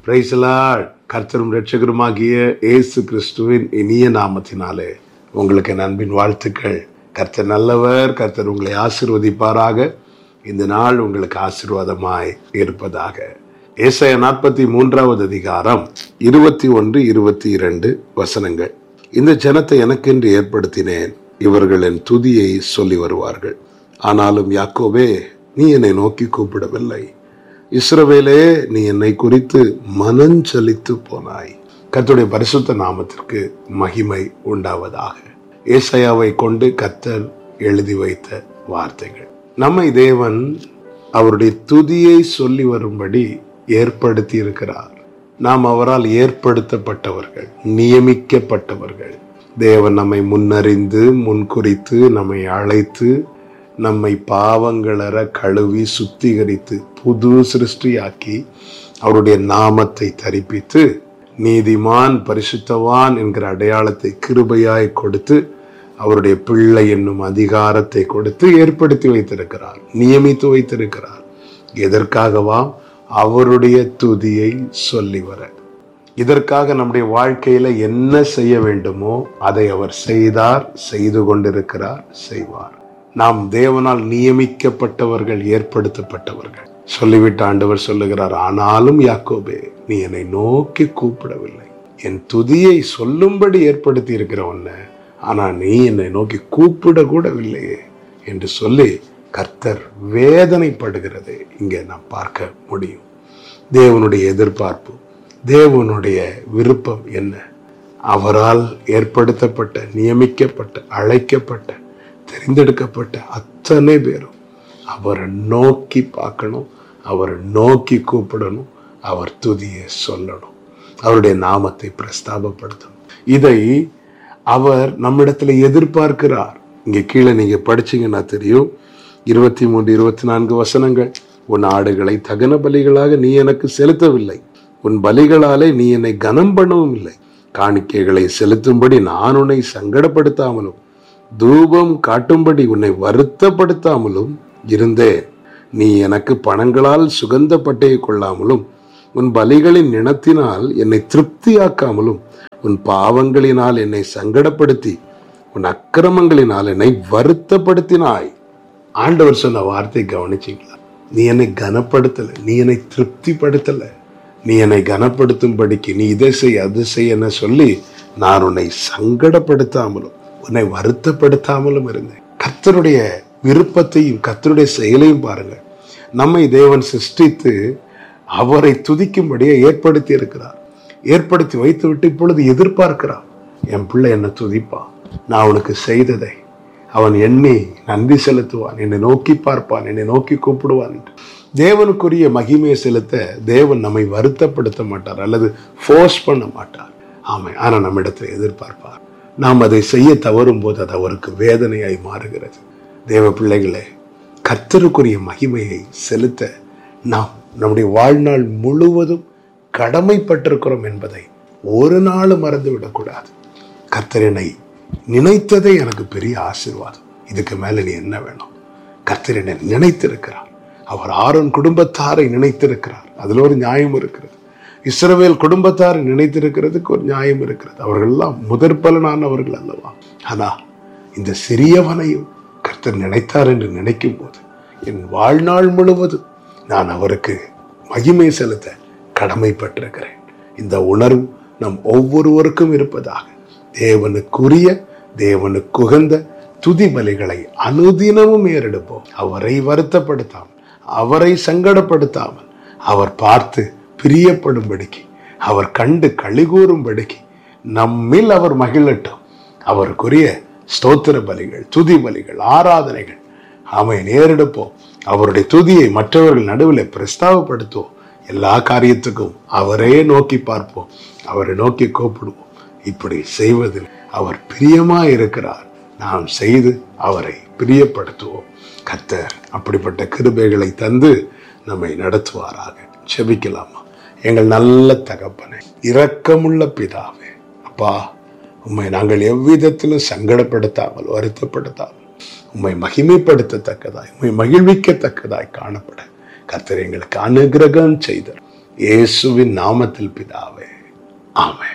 பிரைசலால் கர்த்தரும் ரட்சகருமாகிய இயேசு கிறிஸ்துவின் இனிய நாமத்தினாலே உங்களுக்கு என் அன்பின் வாழ்த்துக்கள் கர்த்தர் நல்லவர் கர்த்தர் உங்களை ஆசிர்வதிப்பாராக இந்த நாள் உங்களுக்கு ஆசீர்வாதமாய் இருப்பதாக ஏசாய நாற்பத்தி மூன்றாவது அதிகாரம் இருபத்தி ஒன்று இருபத்தி இரண்டு வசனங்கள் இந்த ஜனத்தை எனக்கென்று ஏற்படுத்தினேன் இவர்கள் என் துதியை சொல்லி வருவார்கள் ஆனாலும் யாக்கோபே நீ என்னை நோக்கி கூப்பிடவில்லை இஸ்ரவேலே நீ என்னை குறித்து மனஞ்சலித்து போனாய் கர்த்தருடைய பரிசுத்த நாமத்திற்கு மகிமை உண்டாவதாக ஏசாயாவை கொண்டு கர்த்தர் எழுதி வைத்த வார்த்தைகள் நம்மை தேவன் அவருடைய துதியை சொல்லி வரும்படி ஏற்படுத்தி இருக்கிறார் நாம் அவரால் ஏற்படுத்தப்பட்டவர்கள் நியமிக்கப்பட்டவர்கள் தேவன் நம்மை முன்னறிந்து முன்குறித்து நம்மை அழைத்து நம்மை பாவங்களற கழுவி சுத்திகரித்து புது சிருஷ்டியாக்கி அவருடைய நாமத்தை தரிப்பித்து நீதிமான் பரிசுத்தவான் என்கிற அடையாளத்தை கிருபையாய் கொடுத்து அவருடைய பிள்ளை என்னும் அதிகாரத்தை கொடுத்து ஏற்படுத்தி வைத்திருக்கிறார் நியமித்து வைத்திருக்கிறார் எதற்காகவா அவருடைய துதியை சொல்லி வர இதற்காக நம்முடைய வாழ்க்கையில என்ன செய்ய வேண்டுமோ அதை அவர் செய்தார் செய்து கொண்டிருக்கிறார் செய்வார் நாம் தேவனால் நியமிக்கப்பட்டவர்கள் ஏற்படுத்தப்பட்டவர்கள் சொல்லிவிட்டு ஆண்டவர் சொல்லுகிறார் ஆனாலும் யாக்கோபே நீ என்னை நோக்கி கூப்பிடவில்லை என் துதியை சொல்லும்படி ஏற்படுத்தி இருக்கிற உன்னை ஆனா நீ என்னை நோக்கி கூப்பிட கூடவில்லையே என்று சொல்லி கர்த்தர் வேதனைப்படுகிறதை இங்கே நாம் பார்க்க முடியும் தேவனுடைய எதிர்பார்ப்பு தேவனுடைய விருப்பம் என்ன அவரால் ஏற்படுத்தப்பட்ட நியமிக்கப்பட்ட அழைக்கப்பட்ட தெரிந்தெடுக்கப்பட்ட அத்தனை பேரும் அவரை நோக்கி பார்க்கணும் அவரை நோக்கி கூப்பிடணும் அவர் துதியை சொல்லணும் அவருடைய நாமத்தை பிரஸ்தாபப்படுத்தணும் இதை அவர் நம்மிடத்துல எதிர்பார்க்கிறார் இங்க கீழே நீங்க படிச்சீங்கன்னா தெரியும் இருபத்தி மூன்று இருபத்தி நான்கு வசனங்கள் உன் ஆடுகளை தகன பலிகளாக நீ எனக்கு செலுத்தவில்லை உன் பலிகளாலே நீ என்னை கனம் பண்ணவும் இல்லை காணிக்கைகளை செலுத்தும்படி நான் உன்னை சங்கடப்படுத்தாமலும் தூபம் காட்டும்படி உன்னை வருத்தப்படுத்தாமலும் இருந்தேன் நீ எனக்கு பணங்களால் சுகந்த பட்டையை கொள்ளாமலும் உன் பலிகளின் நினத்தினால் என்னை திருப்தியாக்காமலும் உன் பாவங்களினால் என்னை சங்கடப்படுத்தி உன் அக்கிரமங்களினால் என்னை வருத்தப்படுத்தினாய் ஆண்டவர் சொன்ன வார்த்தை கவனிச்சிங்களா நீ என்னை கனப்படுத்தல நீ என்னை திருப்திப்படுத்தல நீ என்னை கனப்படுத்தும்படிக்கு நீ இதை செய் அது செய் என சொல்லி நான் உன்னை சங்கடப்படுத்தாமலும் உன்னை வருத்தப்படுத்தாமலும் இருந்தேன் கர்த்தருடைய விருப்பத்தையும் கர்த்தருடைய செயலையும் பாருங்க நம்மை தேவன் சிருஷ்டித்து அவரை துதிக்கும்படியே ஏற்படுத்தி இருக்கிறார் ஏற்படுத்தி வைத்து விட்டு இப்பொழுது எதிர்பார்க்கிறான் என் பிள்ளை என்ன துதிப்பான் நான் அவனுக்கு செய்ததை அவன் எண்ணி நன்றி செலுத்துவான் என்னை நோக்கி பார்ப்பான் என்னை நோக்கி கூப்பிடுவான் என்று தேவனுக்குரிய மகிமையை செலுத்த தேவன் நம்மை வருத்தப்படுத்த மாட்டார் அல்லது ஃபோர்ஸ் பண்ண மாட்டார் ஆமை ஆனால் நம்மிடத்தில் எதிர்பார்ப்பார் நாம் அதை செய்ய தவறும் போது அது அவருக்கு வேதனையாய் மாறுகிறது தேவ பிள்ளைகளே கர்த்தருக்குரிய மகிமையை செலுத்த நாம் நம்முடைய வாழ்நாள் முழுவதும் கடமைப்பட்டிருக்கிறோம் என்பதை ஒரு நாளும் மறந்து விடக்கூடாது கர்த்தர் என்னை நினைத்ததே எனக்கு பெரிய ஆசீர்வாதம் இதுக்கு மேல நீ என்ன வேணும் கர்த்தர் என்னை நினைத்திருக்கிறார் அவர் ஆரோன் குடும்பத்தாரை நினைத்திருக்கிறார் அதுல ஒரு நியாயம் இருக்கிறது இஸ்ரவேல் குடும்பத்தாரை நினைத்திருக்கிறதுக்கு ஒரு நியாயம் இருக்கிறது அவர்கள் எல்லாம் முதற் பலனானவர்கள் அல்லவா ஆனா இந்த சிறியவனையும் கர்த்தர் நினைத்தார் என்று நினைக்கும் போது என் வாழ்நாள் முழுவதும் நான் அவருக்கு மகிமை செலுத்த கடமைப்பட்டிருக்கிறேன் இந்த உணர்வு நம் ஒவ்வொருவருக்கும் இருப்பதாக தேவனுக்குரிய தேவனுக்குகந்த துதி பலிகளை அனுதினமும் ஏறெடுப்போம் அவரை வருத்தப்படுத்தாமல் அவரை சங்கடப்படுத்தாமல் அவர் பார்த்து பிரியப்படும்படிக்கு அவர் கண்டு கழிகூறும்படிக்கு நம்மில் அவர் மகிழட்டும் அவருக்குரிய ஸ்தோத்திர பலிகள் துதி பலிகள் ஆராதனைகள் ஆமை நேரெடுப்போம் அவருடைய துதியை மற்றவர்கள் நடுவில் பிரஸ்தாபப்படுத்துவோம் எல்லா காரியத்துக்கும் அவரே நோக்கி பார்ப்போம் அவரை நோக்கி கூப்பிடுவோம் இப்படி செய்வதில் அவர் பிரியமா இருக்கிறார் நாம் செய்து அவரை பிரியப்படுத்துவோம் கர்த்தர் அப்படிப்பட்ட கிருபைகளை தந்து நம்மை நடத்துவாராக செபிக்கலாமா எங்கள் நல்ல தகப்பனே இரக்கமுள்ள பிதாவே அப்பா உம்மை நாங்கள் எவ்விதத்திலும் சங்கடப்படுத்தாமல் வருத்தப்படுத்தாமல் உம்மை மகிமைப்படுத்தத்தக்கதாய் உம்மை மகிழ்விக்கத்தக்கதாய் காணப்பட கர்த்தர் எங்களுக்கு அனுகிரகம் செய்தார் இயேசுவின் நாமத்தில் பிதாவே ஆமென்